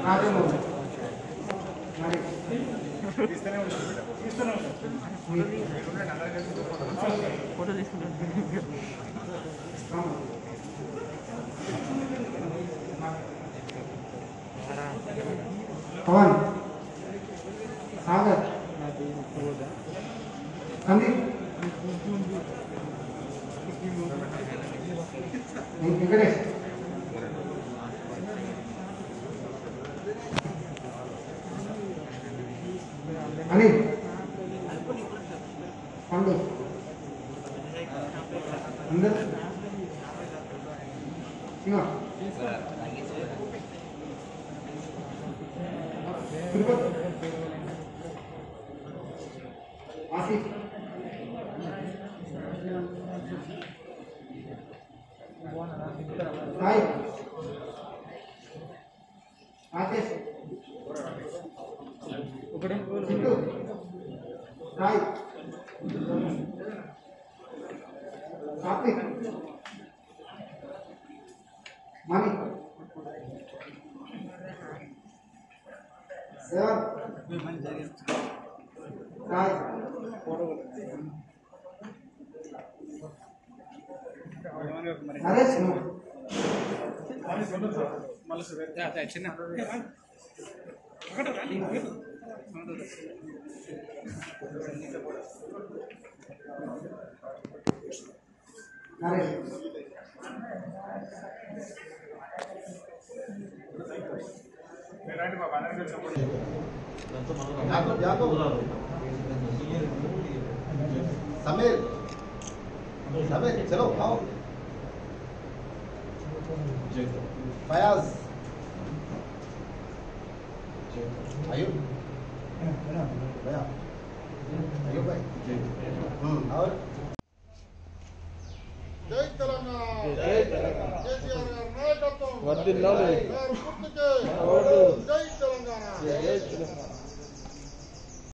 రాజమౌళి మరి ఫోటో తీసుకుంటాను రాము. పవన్ సాగర్ సందీప్ వెంకటేష్ అనిల్ పండు అందరు శివ తిరుపతి ఆసిఫ్ సాయి రాకేష్ చింటూ సాయి సాత్విక్ మణి సెవెన్ సాయి నరేష్ నువ్వు నరేష్ याकूब याकूब समीर समीर चलो आओ फयाज अयूब भैया अयूब भाई हम्म, और జై తెలంగాణ जय तेलंगाना కేసీఆర్ గారి నాయకత్వం వర్ధిల్లాలి. గారు గుర్తుకే ఓటు. జై తెలంగాణ जय तेलंगाना